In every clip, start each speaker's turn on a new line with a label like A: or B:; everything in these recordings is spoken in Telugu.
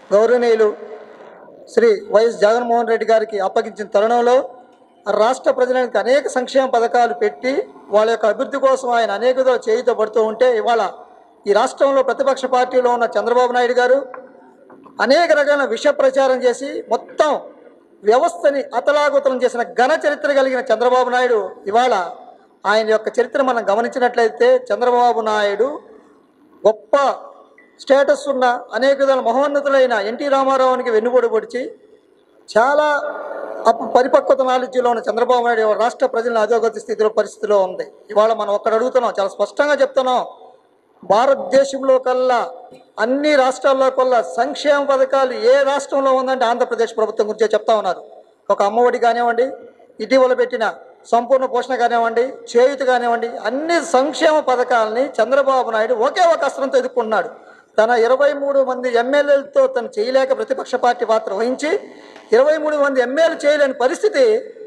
A: గౌరవనీయులు శ్రీ వైఎస్ జగన్మోహన్ రెడ్డి గారికి అప్పగించిన తరుణంలో రాష్ట్ర ప్రజలకు అనేక సంక్షేమ పథకాలు పెట్టి వాళ్ళ యొక్క అభివృద్ధి కోసం ఆయన అనేక విధాలు చేయుతో పడుతూ ఉంటే ఇవాళ ఈ రాష్ట్రంలో ప్రతిపక్ష పార్టీలో ఉన్న చంద్రబాబు నాయుడు గారు అనేక రకాల విష ప్రచారం చేసి మొత్తం వ్యవస్థని అతలాకుతలం చేసిన ఘన చరిత్ర కలిగిన చంద్రబాబు నాయుడు ఇవాళ ఆయన యొక్క చరిత్ర మనం గమనించినట్లయితే చంద్రబాబు నాయుడు గొప్ప స్టేటస్ ఉన్న అనేక విధాల మహోన్నతులైన ఎన్టీ రామారావునికి వెన్నుపోటు పొడిచి చాలా అప్పు పరిపక్వత నాలెడ్జ్లో ఉన్న చంద్రబాబు నాయుడు ఇవాళ రాష్ట్ర ప్రజలను అధోగతి స్థితిలో పరిస్థితిలో ఉంది ఇవాళ మనం ఒక్కడ అడుగుతున్నాం చాలా స్పష్టంగా చెప్తున్నాం భారతదేశంలో కల్లా అన్ని రాష్ట్రాల్లో కల్లా సంక్షేమ పథకాలు ఏ రాష్ట్రంలో ఉందంటే ఆంధ్రప్రదేశ్ ప్రభుత్వం గురించే చెప్తా ఉన్నారు ఒక అమ్మఒడి కానివ్వండి ఇటీవల పెట్టిన సంపూర్ణ పోషణ కానివ్వండి చేయుత కానివ్వండి అన్ని సంక్షేమ పథకాలని చంద్రబాబు నాయుడు ఒకే ఒక అస్త్రంతో ఎదుర్కొంటున్నాడు తన ఇరవై మూడు మంది ఎమ్మెల్యేలతో తను చేయలేక ప్రతిపక్ష పార్టీ పాత్ర వహించి ఇరవై మూడు మంది ఎమ్మెల్యేలు చేయలేని పరిస్థితి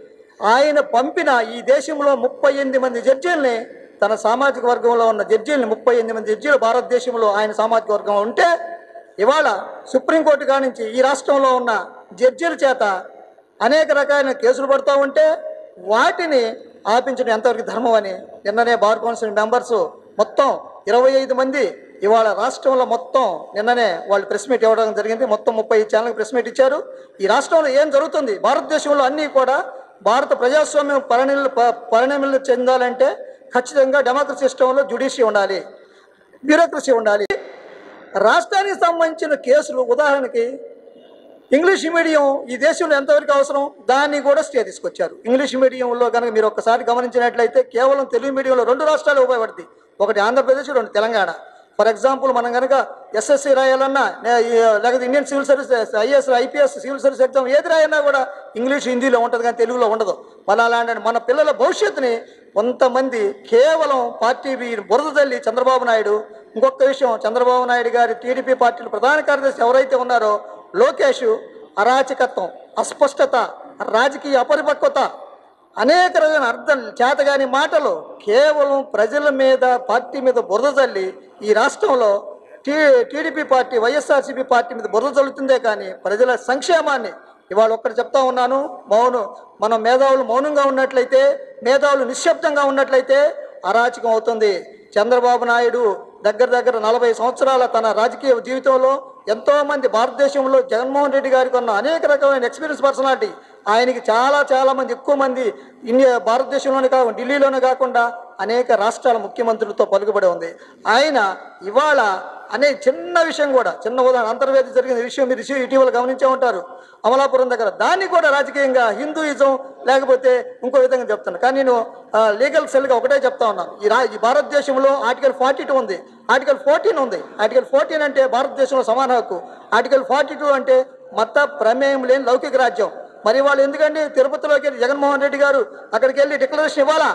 A: ఆయన పంపిన ఈ దేశంలో ముప్పై ఎనిమిది మంది జడ్జీలని తన సామాజిక వర్గంలో ఉన్న జడ్జీలని ముప్పై ఎనిమిది మంది జడ్జీలు భారతదేశంలో ఆయన సామాజిక వర్గంలో ఉంటే ఇవాళ సుప్రీంకోర్టు కానించి ఈ రాష్ట్రంలో ఉన్న జడ్జీల చేత అనేక రకాలైన కేసులు పడుతూ ఉంటే వాటిని ఆపించడం ఎంతవరకు ధర్మం అని నిన్ననే బార్ కౌన్సిల్ మెంబర్స్ మొత్తం ఇరవై ఐదు మంది ఇవాళ రాష్ట్రంలో మొత్తం నిన్ననే వాళ్ళు ప్రెస్ మీట్ ఇవ్వడం జరిగింది మొత్తం ముప్పై ఛానల్కి ప్రెస్ మీట్ ఇచ్చారు ఈ రాష్ట్రంలో ఏం జరుగుతుంది భారతదేశంలో అన్నీ కూడా భారత ప్రజాస్వామ్యం పరిణిలు పరిణమిలు చెందాలంటే ఖచ్చితంగా డెమోక్రసీ సిస్టంలో జ్యుడిషియరీ ఉండాలి బ్యూరోక్రసీ ఉండాలి రాష్ట్రానికి సంబంధించిన కేసులు ఉదాహరణకి ఇంగ్లీష్ మీడియం ఈ దేశంలో ఎంతవరకు అవసరం దాన్ని కూడా స్టే తీసుకొచ్చారు ఇంగ్లీష్ మీడియంలో కనుక మీరు ఒక్కసారి గమనించినట్లయితే కేవలం తెలుగు మీడియంలో రెండు రాష్ట్రాలు ఉపయోగపడుతుంది ఒకటి ఆంధ్రప్రదేశ్ రెండు తెలంగాణ ఫర్ ఎగ్జాంపుల్ మనం కనుక ఎస్ఎస్సి రాయాలన్నా నే- ఈ, లేకపోతే Indian civil service IAS IPS civil service exam ఏది రాయన్నా కూడా ఇంగ్లీష్ హిందీలో ఉంటుంది కానీ తెలుగులో ఉండదు మన అలాంటి మన పిల్లల భవిష్యత్తుని కొంతమంది కేవలం పార్టీ వీ- బురద తల్లి చంద్రబాబు నాయుడు ఇంకొక విషయం చంద్రబాబు నాయుడు గారి టీడీపీ పార్టీల ప్రధాన కార్యదర్శి ఎవరైతే ఉన్నారో లోకేష్ అరాచకత్వం అస్పష్టత రాజకీయ అపరిపక్వత అనేక రకమైన అర్థం చేతగాని మాటలు కేవలం ప్రజల మీద పార్టీ మీద బురద చల్లి ఈ రాష్ట్రంలో T TDP party YSRCP party మీద బురద చల్లుతుందే కానీ ప్రజల సంక్షేమాన్ని ఇవాళ ఒక్కటి చెప్తా ఉన్నాను మౌనం మనం మేధావులు మౌనంగా ఉన్నట్లయితే మేధావులు నిశ్శబ్దంగా ఉన్నట్లయితే అరాచకం అవుతుంది చంద్రబాబు నాయుడు దగ్గర దగ్గర నలభై సంవత్సరాల తన రాజకీయ జీవితంలో ఎంతో మంది భారతదేశంలో జగన్మోహన్ రెడ్డి గారికి ఉన్న అనేక రకమైన ఎక్స్పీరియన్స్ పర్సనాలిటీ ఆయనకి చాలా చాలా మంది ఎక్కువ మంది ఇండియా భారతదేశంలోనే కాకుండా ఢిల్లీలోనే కాకుండా అనేక రాష్ట్రాల ముఖ్యమంత్రులతో పలుకుబడి ఉంది ఆయన ఇవాళ అనే చిన్న విషయం కూడా చిన్న ఉదాహరణ అంతర్వేది జరిగిన విషయం మీరు ఇష్యూ ఇటీవల గమనించే ఉంటారు అమలాపురం దగ్గర దాన్ని కూడా రాజకీయంగా హిందూయిజం లేకపోతే ఇంకో విధంగా చెప్తాను కానీ నేను లీగల్ సెల్గా ఒకటే చెప్తా ఉన్నాను ఈ రా ఈ భారతదేశంలో ఆర్టికల్ ఫార్టీ టూ ఉంది ఆర్టికల్ ఫోర్టీన్ ఉంది ఆర్టికల్ ఫోర్టీన్ అంటే భారతదేశంలో సమాన హక్కు ఆర్టికల్ ఫార్టీ టూ అంటే మత ప్రమేయం లేని లౌకిక రాజ్యం మరి వాళ్ళు ఎందుకండి తిరుపతిలోకి వెళ్ళి జగన్మోహన్ రెడ్డి గారు అక్కడికి వెళ్ళి డిక్లరేషన్ ఇవ్వాలా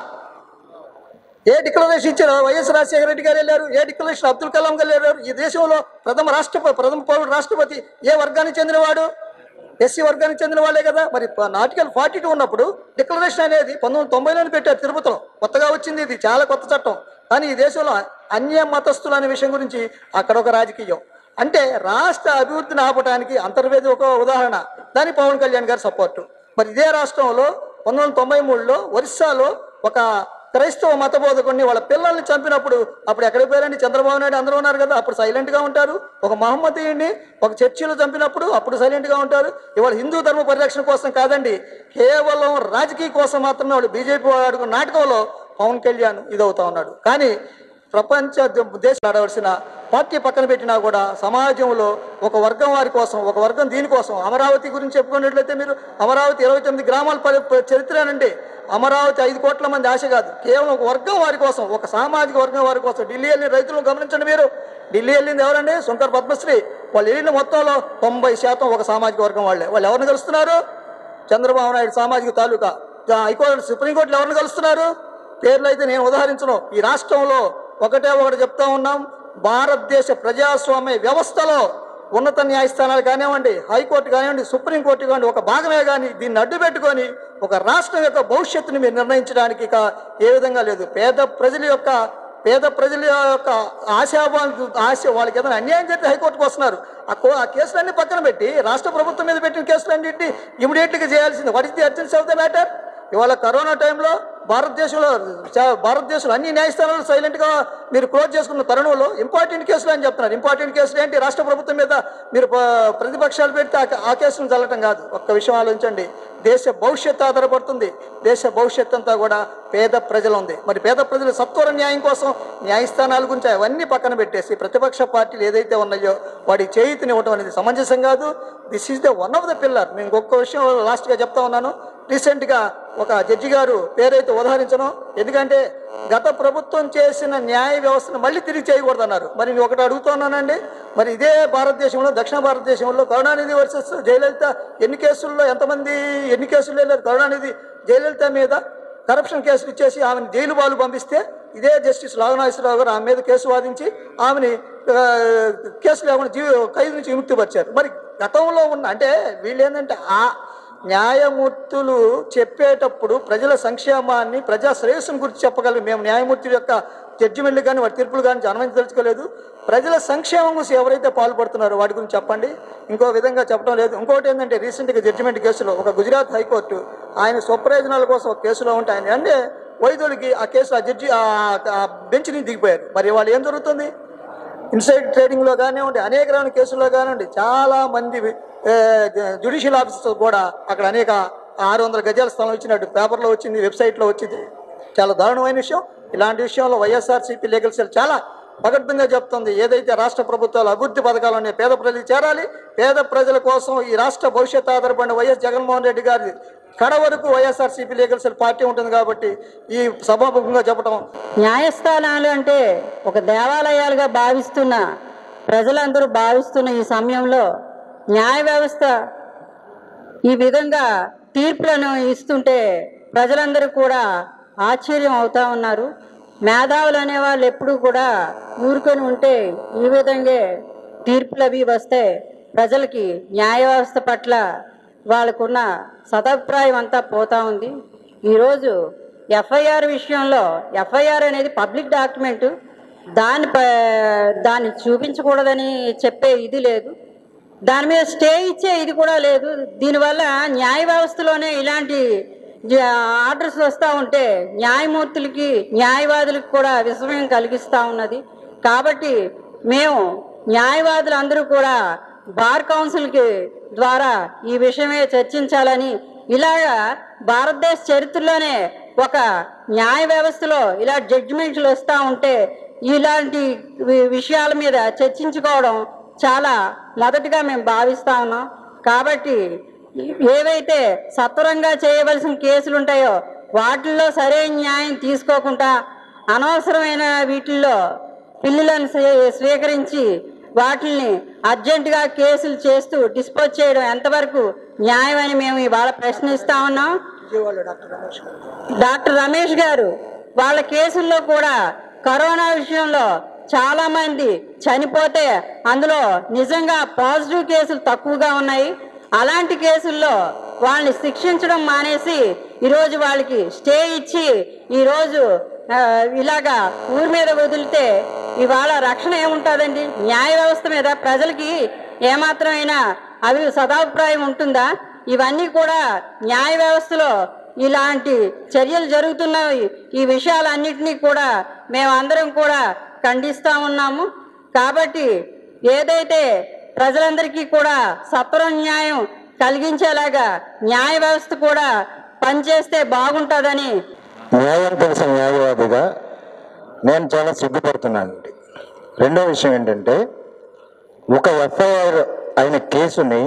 A: ఏ డిక్లరేషన్ ఇచ్చారు వైఎస్ రాజశేఖర రెడ్డి గారు వెళ్ళారు ఏ డిక్లరేషన్ అబ్దుల్ కలాం గారు వెళ్ళారు ఈ దేశంలో ప్రథమ రాష్ట్రపతి ప్రథమ పౌరుడు రాష్ట్రపతి ఏ వర్గానికి చెందినవాడు ఎస్సీ వర్గానికి చెందిన వాళ్ళే కదా మరి ఆర్టికల్ ఫార్టీ టూ ఉన్నప్పుడు డిక్లరేషన్ అనేది పంతొమ్మిది వందల తొంభైలోనే పెట్టారు తిరుపతిలో కొత్తగా వచ్చింది ఇది చాలా కొత్త చట్టం కానీ ఈ దేశంలో అన్య మతస్థులు అనే విషయం గురించి అక్కడ ఒక రాజకీయం అంటే రాష్ట్ర అభివృద్ధిని ఆపడానికి అంతర్వేది ఒక ఉదాహరణ దాని పవన్ కళ్యాణ్ గారి సపోర్టు మరి ఇదే రాష్ట్రంలో పంతొమ్మిది వందల తొంభై మూడులో ఒరిస్సాలో ఒక క్రైస్తవ మత బోధకుడిని వాళ్ళ పిల్లల్ని చంపినప్పుడు అప్పుడు ఎక్కడికి పోయారండి చంద్రబాబు నాయుడు అందరూ ఉన్నారు కదా అప్పుడు సైలెంట్గా ఉంటారు ఒక మహమ్మదీయుడిని ఒక చర్చిలో చంపినప్పుడు అప్పుడు సైలెంట్గా ఉంటారు ఇవాళ హిందూ ధర్మ పరిరక్షణ కోసం కాదండి కేవలం రాజకీయ కోసం మాత్రమే వాళ్ళు బీజేపీ ఆడుకున్న నాటకంలో పవన్ కళ్యాణ్ ఇదవుతా ఉన్నాడు కానీ ప్రపంచ దేశం ఆడవలసిన పార్టీ పక్కన పెట్టినా కూడా సమాజంలో ఒక వర్గం వారి కోసం ఒక వర్గం దీనికోసం అమరావతి గురించి చెప్పుకున్నట్లయితే మీరు అమరావతి ఇరవై తొమ్మిది గ్రామాల పరి ప- చరిత్రనండి అమరావతి ఐదు కోట్ల మంది ఆశ కాదు కేవలం ఒక వర్గం వారి కోసం ఒక సామాజిక వర్గం వారి కోసం ఢిల్లీ వెళ్ళిన రైతులను గమనించండి మీరు ఢిల్లీ వెళ్ళింది ఎవరండి శంకర్ పద్మశ్రీ వాళ్ళు వెళ్ళిన మొత్తంలో తొంభై శాతం ఒక సామాజిక వర్గం వాళ్ళే వాళ్ళు ఎవరిని కలుస్తున్నారు చంద్రబాబు నాయుడు సామాజిక తాలూకా జా- హైకోర్టు సుప్రీంకోర్టులో ఎవరిని కలుస్తున్నారు పేర్లు అయితే నేను ఉదాహరించను ఈ రాష్ట్రంలో ఒకటే ఒకటి చెప్తా ఉన్నాం భారతదేశ ప్రజాస్వామ్య వ్యవస్థలో ఉన్నత న్యాయస్థానాలు కానివ్వండి హైకోర్టు కానివ్వండి సుప్రీంకోర్టు కానివ్వండి ఒక భాగమే కానీ దీన్ని అడ్డు పెట్టుకొని ఒక రాష్ట్రం యొక్క భవిష్యత్తుని మీరు నిర్ణయించడానికి ఇక ఏ విధంగా లేదు పేద ప్రజల యొక్క పేద ప్రజల యొక్క ఆశాభావాలు ఆశ వాళ్ళకి ఏదైనా అన్యాయం జరిగితే హైకోర్టుకు వస్తున్నారు ఆ కో ఆ కేసులన్నీ పక్కన పెట్టి రాష్ట్ర ప్రభుత్వం మీద పెట్టిన కేసులన్నింటినీ ఇమీడియట్గా చేయాల్సింది what is the urgency of the matter ఇవాళ కరోనా టైంలో భారతదేశంలో చా- భారతదేశంలో అన్ని న్యాయస్థానాలు సైలెంట్గా మీరు క్లోజ్ చేసుకున్న తరుణంలో ఇంపార్టెంట్ కేసులు అని చెప్తున్నారు ఇంపార్టెంట్ కేసులు ఏంటి రాష్ట్ర ప్రభుత్వం మీద మీరు ప- ప్రతిపక్షాలు పెడితే ఆ- ఆ కేసులను చల్లటం కాదు ఒక్క విషయం ఆలోచించండి దేశ భవిష్యత్తు ఆధారపడుతుంది దేశ భవిష్యత్తు అంతా కూడా పేద ప్రజలు ఉంది మరి పేద ప్రజల సత్వర న్యాయం కోసం న్యాయస్థానాల గురించి అవన్నీ పక్కన పెట్టేసి ప్రతిపక్ష పార్టీలు ఏదైతే ఉన్నాయో వాడి చేయితనివ్వటం అనేది సమంజసం కాదు this is the one of the pillar నేను ఇంకొక విషయం లాస్ట్గా చెప్తా ఉన్నాను రీసెంట్గా ఒక జడ్జి గారు పేరైతే ఉదాహరించను ఎందుకంటే గత ప్రభుత్వం చేసిన న్యాయ వ్యవస్థను మళ్ళీ తిరిగి చేయకూడదన్నారు మరి నేను ఒకటి అడుగుతున్నానండి మరి ఇదే భారతదేశంలో దక్షిణ భారతదేశంలో కరుణానిధి వర్సెస్ జయలలిత ఎన్ని కేసుల్లో ఎంతమంది ఎన్ని కేసులు వెళ్ళారు కరుణానిధి జయలలిత మీద కరప్షన్ కేసులు ఇచ్చేసి ఆమెను జైలు బాలు పంపిస్తే ఇదే జస్టిస్ నాగనాగేశ్వరరావు గారు ఆమె మీద కేసు వాదించి ఆమెని ఆ, కేసు లేకుండా జీవి ఖైదు నుంచి విముక్తిపరిచారు మరి గతంలో ఉన్న అంటే వీళ్ళు ఏంటంటే ఆ న్యాయమూర్తులు చెప్పేటప్పుడు ప్రజల సంక్షేమాన్ని ప్రజా శ్రేయస్సును గురించి చెప్పగలరు మేము న్యాయమూర్తుల యొక్క జడ్జిమెంట్లు కానీ వాటి తీర్పులు కానీ జనమంది తెలుసుకోలేదు ప్రజల సంక్షేమం గురించి ఎవరైతే పాల్పడుతున్నారో వాటి గురించి చెప్పండి ఇంకో విధంగా చెప్పడం లేదు ఇంకోటి ఏంటంటే రీసెంట్గా జడ్జిమెంట్ కేసులో ఒక గుజరాత్ హైకోర్టు ఆయన స్వప్రయోజనాల కోసం ఒక కేసులో ఉంటే ఆయన అంటే వైద్యులకి ఆ కేసు ఆ జడ్జి ఆ బెంచ్ నుంచి దిగిపోయారు మరి వాళ్ళు ఏం జరుగుతుంది ఇన్సైడ్ ట్రేడింగ్లో కానివ్వండి అనేక రకమైన కేసుల్లో కానివ్వండి చాలా మంది జ్యుడిషియల్ ఆఫీసర్స్ కూడా అక్కడ అనేక ఆరు వందల గజాల స్థలం ఇచ్చినట్టు పేపర్లో వచ్చింది వెబ్సైట్లో వచ్చింది చాలా దారుణమైన విషయం ఇలాంటి విషయంలో వైఎస్ఆర్సీపీ లీగల్ సెల్ చాలా పకడ్బంగా చెప్తుంది ఏదైతే రాష్ట్ర ప్రభుత్వాలు అభివృద్ధి పథకాలు ఉన్నాయి పేద ప్రజలకు చేరాలి పేద ప్రజల కోసం ఈ రాష్ట్ర భవిష్యత్తు ఆధారపడిన వైఎస్ జగన్మోహన్ రెడ్డి గారి కడ వరకు వైఎస్ఆర్సీపీ లీగల్ సెల్ పార్టీ ఉంటుంది కాబట్టి ఈ సభాముఖంగా చెప్పడం
B: న్యాయస్థానాలు అంటే ఒక దేవాలయాలుగా భావిస్తున్న ప్రజలందరూ భావిస్తున్న ఈ సమయంలో న్యాయ వ్యవస్థ ఈ విధంగా తీర్పులను ఇస్తుంటే ప్రజలందరూ కూడా ఆశ్చర్యం అవుతా ఉన్నారు మేధావులు అనేవాళ్ళు ఎప్పుడూ కూడా ఊరుకొని ఉంటే ఈ విధంగా తీర్పులు అవి వస్తే ప్రజలకి న్యాయ వ్యవస్థ పట్ల వాళ్ళకున్న సదభిప్రాయం అంతా పోతా ఉంది ఈరోజు ఎఫ్ఐఆర్ విషయంలో ఎఫ్ఐఆర్ అనేది పబ్లిక్ డాక్యుమెంట్ దాన్ని ప- దాన్ని చూపించకూడదని చెప్పే ఇది లేదు దాని మీద స్టే ఇచ్చే ఇది కూడా లేదు దీనివల్ల న్యాయ వ్యవస్థలోనే ఇలాంటి జ- ఆర్డర్స్ వస్తూ ఉంటే న్యాయమూర్తులకి న్యాయవాదులకు కూడా విస్మయం కలిగిస్తూ ఉన్నది కాబట్టి మేము న్యాయవాదులందరూ కూడా బార్ కౌన్సిల్కి ద్వారా ఈ విషయమే చర్చించాలని ఇలాగా భారతదేశ చరిత్రలోనే ఒక న్యాయ వ్యవస్థలో ఇలా జడ్జిమెంట్లు వస్తూ ఉంటే ఇలాంటి వి- విషయాల మీద చర్చించుకోవడం చాలా మొదటిగా మేము భావిస్తా ఉన్నాం కాబట్టి ఏవైతే సత్వరంగా చేయవలసిన కేసులు ఉంటాయో వాటిల్లో సరైన న్యాయం తీసుకోకుండా అనవసరమైన వీటిల్లో పిల్లులను స్వీ- స్వీకరించి వాటిని అర్జెంటుగా కేసులు చేస్తూ డిస్పోజ్ చేయడం ఎంతవరకు న్యాయం అని మేము ఇవాళ ప్రశ్నిస్తా ఉన్నాం
A: విజయవాడలో డాక్టర్ రమేష్ గారు
B: డాక్టర్ రమేష్ గారు వాళ్ళ కేసుల్లో కూడా కరోనా విషయంలో చాలా మంది చనిపోతే అందులో నిజంగా పాజిటివ్ కేసులు తక్కువగా ఉన్నాయి అలాంటి కేసుల్లో వాళ్ళని శిక్షించడం మానేసి ఈరోజు వాళ్ళకి స్టే ఇచ్చి ఈరోజు ఆ, ఇలాగా ఊరి మీద వదిలితే ఇవాళ రక్షణ ఏముంటుందండి న్యాయ వ్యవస్థ మీద ప్రజలకి ఏమాత్రమైనా అవి సదాభిప్రాయం ఉంటుందా ఇవన్నీ కూడా న్యాయ వ్యవస్థలో ఇలాంటి చర్యలు జరుగుతున్నవి ఈ విషయాలన్నింటినీ కూడా మేమందరం కూడా ఖండిస్తూ ఉన్నాము కాబట్టి ఏదైతే ప్రజలందరికీ కూడా సత్వరం న్యాయం కలిగించేలాగా న్యాయ వ్యవస్థ కూడా పనిచేస్తే బాగుంటుందని
C: న్యాయం తెలిసిన న్యాయవాదిగా నేను చాలా సిగ్గుపడుతున్నానండి రెండో విషయం ఏంటంటే ఒక ఎఫ్ఐఆర్ అయిన కేసుని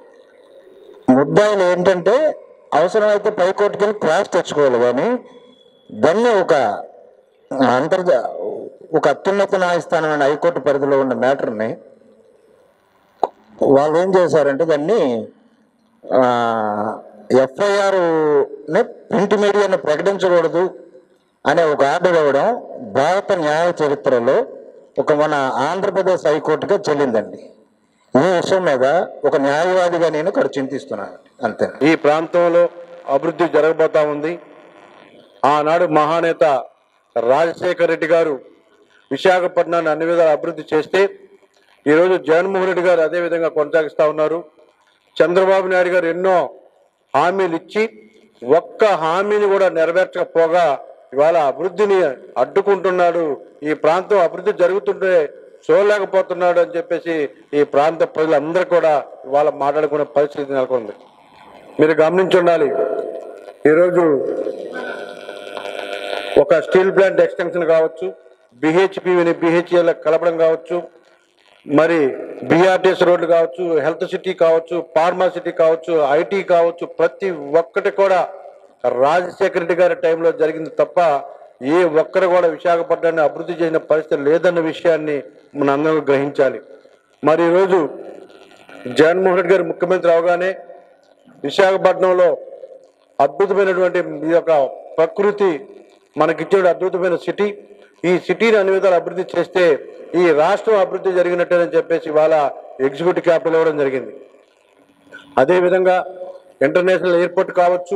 C: ముద్దాయిలు ఏంటంటే అవసరమైతే పైకోర్టుకి వెళ్ళి క్రాస్ తెచ్చుకోవాలి కానీ దాన్ని ఒక అంతర్జా ఒక అత్యున్నత న్యాయస్థానమైన హైకోర్టు పరిధిలో ఉన్న మ్యాటర్ని వాళ్ళు ఏం చేశారంటే దాన్ని ఎఫ్ఐఆర్ని ప్రింట్ మీడియాను ప్రకటించకూడదు అనే ఒక ఆర్డర్ ఇవ్వడం భారత న్యాయ చరిత్రలో ఒక మన ఆంధ్రప్రదేశ్ హైకోర్టుగా చెల్లిందండి ఈ విషయం మీద ఒక న్యాయవాదిగా నేను ఇక్కడ చింతిస్తున్నాను అంతే
D: ఈ ప్రాంతంలో అభివృద్ధి జరగబోతా ఉంది ఆనాడు మహానేత రాజశేఖర రెడ్డి గారు విశాఖపట్నాన్ని అన్ని విధాలు అభివృద్ధి చేస్తే ఈరోజు జగన్మోహన్ రెడ్డి గారు అదే విధంగా కొనసాగిస్తా ఉన్నారు చంద్రబాబు నాయుడు గారు ఎన్నో హామీలు ఇచ్చి ఒక్క హామీని కూడా నెరవేర్చకపోగా ఇవాళ అభివృద్ధిని అడ్డుకుంటున్నాడు ఈ ప్రాంతం అభివృద్ధి జరుగుతుంటే చూడలేకపోతున్నాడు అని చెప్పేసి ఈ ప్రాంత ప్రజలందరూ కూడా ఇవాళ మాట్లాడుకునే పరిస్థితి నెలకొంది మీరు గమనించి ఉండాలి ఈరోజు ఒక స్టీల్ ప్లాంట్ ఎక్స్టెన్షన్ కావచ్చు బిహెచ్పిని బిహెచ్ఎల్ కలపడం కావచ్చు మరి బిఆర్టీఎస్ రోడ్లు కావచ్చు హెల్త్ సిటీ కావచ్చు ఫార్మా సిటీ కావచ్చు ఐటీ కావచ్చు ప్రతి ఒక్కటి కూడా రాజశేఖర రెడ్డి గారి టైంలో జరిగింది తప్ప ఏ ఒక్కరు కూడా విశాఖపట్నాన్ని అభివృద్ధి చేసిన పరిస్థితి లేదన్న విషయాన్ని మన అందరం గ్రహించాలి మరి ఈరోజు జగన్మోహన్ రెడ్డి గారు ముఖ్యమంత్రి అవగానే విశాఖపట్నంలో అద్భుతమైనటువంటి ఈ యొక్క ప్రకృతి మనకిచ్చే అద్భుతమైన సిటీ ఈ సిటీని అన్ని విధాలు అభివృద్ధి చేస్తే ఈ రాష్ట్రం అభివృద్ధి జరిగినట్టేనని చెప్పేసి ఇవాళ ఎగ్జిక్యూటివ్ క్యాపిటల్ ఇవ్వడం జరిగింది అదేవిధంగా ఇంటర్నేషనల్ ఎయిర్పోర్ట్ కావచ్చు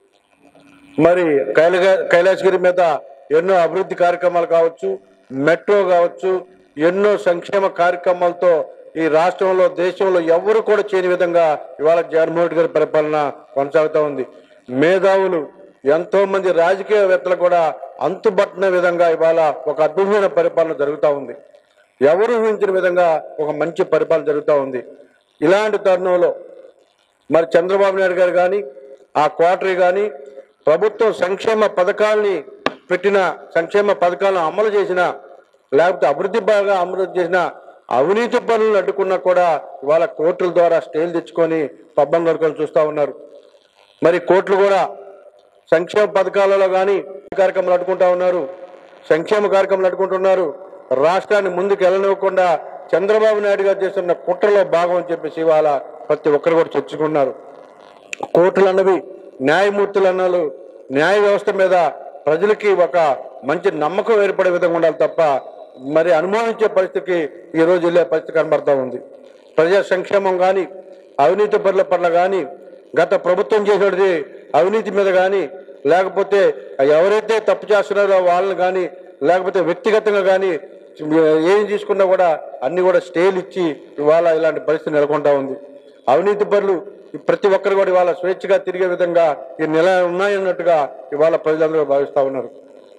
D: మరి కైలా కైలాసగిరి మీద ఎన్నో అభివృద్ధి కార్యక్రమాలు కావచ్చు మెట్రో కావచ్చు ఎన్నో సంక్షేమ కార్యక్రమాలతో ఈ రాష్ట్రంలో దేశంలో ఎవరు కూడా చేయని విధంగా ఇవాళ జగన్మోహన్ రెడ్డి గారి పరిపాలన కొనసాగుతూ ఉంది మేధావులు ఎంతో మంది రాజకీయవేత్తలు కూడా అంతుబట్టిన విధంగా ఇవాళ ఒక అద్భుతమైన పరిపాలన జరుగుతూ ఉంది ఎవరు ఊహించిన విధంగా ఒక మంచి పరిపాలన జరుగుతూ ఉంది ఇలాంటి తరుణంలో మరి చంద్రబాబు నాయుడు గారు కానీ ఆ క్వార్టరీ కానీ ప్రభుత్వం సంక్షేమ పథకాల్ని పెట్టిన సంక్షేమ పథకాలను అమలు చేసిన లేకపోతే అభివృద్ధి బాగా అమలు చేసిన అవినీతి పనులను అడ్డుకున్నా కూడా ఇవాళ కోర్టుల ద్వారా స్టేలు తెచ్చుకొని పబ్బం గడుకొని చూస్తూ ఉన్నారు మరి కోర్టులు కూడా సంక్షేమ పథకాలలో కానీ కార్యక్రమాలు అడ్డుకుంటా ఉన్నారు సంక్షేమ కార్యక్రమాలు అడ్డుకుంటున్నారు రాష్ట్రాన్ని ముందుకు వెళ్ళనివ్వకుండా చంద్రబాబు నాయుడు గారు చేస్తున్న కుట్రలో భాగం అని చెప్పేసి ఇవాళ ప్రతి ఒక్కరు కూడా చర్చించుకున్నారు కోర్టులు అన్నవి న్యాయమూర్తులు అన్నారు న్యాయ వ్యవస్థ మీద ప్రజలకి ఒక మంచి నమ్మకం ఏర్పడే విధంగా ఉండాలి తప్ప మరి అనుమానించే పరిస్థితికి ఈ రోజు వెళ్ళే పరిస్థితి కనబడతా ఉంది ప్రజా సంక్షేమం కానీ అవినీతి పనుల పట్ల కానీ గత ప్రభుత్వం చేసేది అవినీతి మీద కానీ లేకపోతే ఎవరైతే తప్పు చేస్తున్నారో వాళ్ళని కానీ లేకపోతే వ్యక్తిగతంగా కానీ ఏం తీసుకున్నా కూడా అన్ని కూడా స్టేలు ఇచ్చి ఇవాళ ఇలాంటి పరిస్థితి నెలకొంటా ఉంది అవినీతి పనులు ప్రతి ఒక్కరు కూడా ఇవాళ స్వేచ్ఛగా తిరిగే విధంగా ఈ నెల ఉన్నాయన్నట్టుగా ఇవాళ ప్రజలందరూ భావిస్తా ఉన్నారు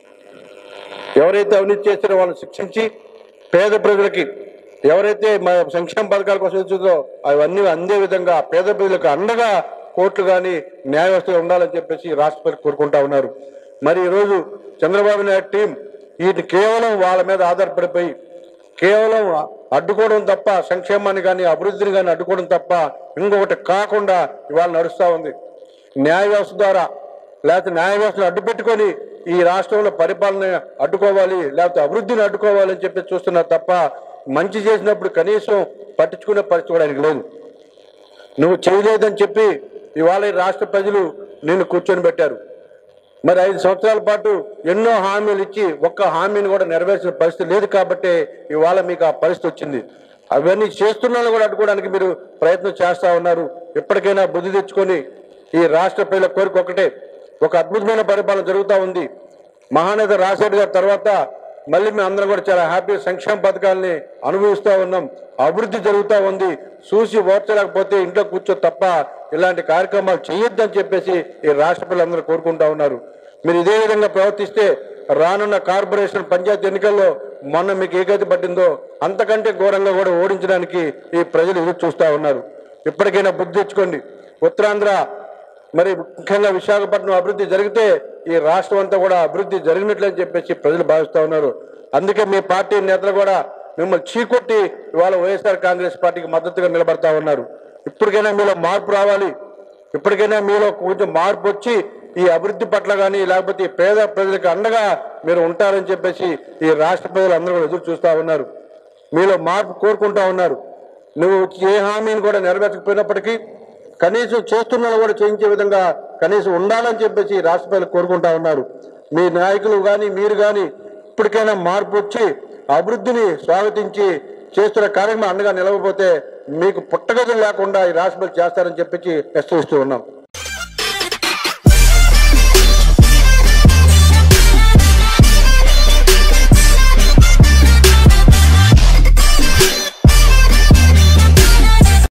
D: ఎవరైతే అవినీతి చేస్తారో వాళ్ళని శిక్షించి పేద ప్రజలకి ఎవరైతే మా సంక్షేమ పథకాల కోసం ఎదుగుతుందో అవన్నీ అందే విధంగా పేద ప్రజలకు అండగా కోర్టులు కానీ న్యాయ వ్యవస్థ ఉండాలని చెప్పేసి రాష్ట్రపతి కోరుకుంటా ఉన్నారు మరి ఈరోజు చంద్రబాబు నాయుడు టీం వీటి కేవలం వాళ్ళ మీద ఆధారపడిపోయి కేవలం అడ్డుకోవడం తప్ప సంక్షేమాన్ని కానీ అభివృద్ధిని కానీ అడ్డుకోవడం తప్ప ఇంకొకటి కాకుండా ఇవాళ నడుస్తూ ఉంది న్యాయ వ్యవస్థ ద్వారా లేకపోతే న్యాయ వ్యవస్థను అడ్డు పెట్టుకొని ఈ రాష్ట్రంలో పరిపాలన అడ్డుకోవాలి లేకపోతే అభివృద్ధిని అడ్డుకోవాలి అని చెప్పి చూస్తున్నారు తప్ప మంచి చేసినప్పుడు కనీసం పట్టించుకునే పరిస్థితి కూడా ఆయనకి లేదు నువ్వు చేయలేదని చెప్పి ఇవాళ ఈ రాష్ట్ర ప్రజలు నిన్ను కూర్చొని పెట్టారు మరి ఐదు సంవత్సరాల పాటు ఎన్నో హామీలు ఇచ్చి ఒక్క హామీని కూడా నెరవేర్చిన పరిస్థితి లేదు కాబట్టి ఇవాళ మీకు ఆ పరిస్థితి వచ్చింది అవన్నీ చేస్తున్నా కూడా అడ్డుకోవడానికి మీరు ప్రయత్నం చేస్తా ఉన్నారు ఎప్పటికైనా బుద్ధి తెచ్చుకొని ఈ రాష్ట్ర ప్రజల కోరిక ఒకటే ఒక అద్భుతమైన పరిపాలన జరుగుతూ ఉంది మహానేత రాజశేఖర్ గారి తర్వాత మళ్ళీ మేము అందరం కూడా చాలా హ్యాపీ సంక్షేమ పథకాలని అనుభవిస్తూ ఉన్నాం అభివృద్ధి జరుగుతూ ఉంది చూసి ఓర్చలేకపోతే ఇంట్లో కూర్చో తప్ప ఇలాంటి కార్యక్రమాలు చేయొద్దని చెప్పేసి ఈ రాష్ట్ర ప్రజలందరూ కోరుకుంటా ఉన్నారు మీరు ఇదే విధంగా ప్రవర్తిస్తే రానున్న కార్పొరేషన్ పంచాయతీ ఎన్నికల్లో మొన్న మీకు ఏ గతి పట్టిందో అంతకంటే ఘోరంగా కూడా ఓడించడానికి ఈ ప్రజలు ఎదురు చూస్తూ ఉన్నారు ఇప్పటికైనా బుద్ధి తెచ్చుకోండి ఉత్తరాంధ్ర మరి ముఖ్యంగా విశాఖపట్నం అభివృద్ధి జరిగితే ఈ రాష్ట్రం అంతా కూడా అభివృద్ధి జరిగినట్లని చెప్పేసి ప్రజలు భావిస్తా ఉన్నారు అందుకే మీ పార్టీ నేతలు కూడా మిమ్మల్ని చీకొట్టి ఇవాళ వైఎస్ఆర్ కాంగ్రెస్ పార్టీకి మద్దతుగా నిలబడతా ఉన్నారు ఇప్పటికైనా మీలో మార్పు రావాలి ఇప్పటికైనా మీలో కొంచెం మార్పు వచ్చి ఈ అభివృద్ధి పట్ల కానీ లేకపోతే ఈ పేద ప్రజలకు అండగా మీరు ఉంటారని చెప్పేసి ఈ రాష్ట్ర ప్రజలు అందరూ కూడా ఎదురు చూస్తా ఉన్నారు మీలో మార్పు కోరుకుంటా ఉన్నారు నువ్వు ఏ హామీని కూడా నెరవేర్చకపోయినప్పటికీ కనీసం చేస్తున్నా కూడా చేయించే విధంగా కనీసం ఉండాలని చెప్పేసి రాష్ట్ర ప్రజలు కోరుకుంటా ఉన్నారు మీ నాయకులు కానీ మీరు కానీ ఇప్పటికైనా మార్పు వచ్చి అభివృద్ధిని స్వాగతించి చేస్తున్న కార్యక్రమం అండగా నిలవకపోతే మీకు పుట్టగదులు లేకుండా ఈ రాష్ట్ర ప్రజలు చేస్తారని చెప్పేసి హెచ్చరిస్తూ ఉన్నాం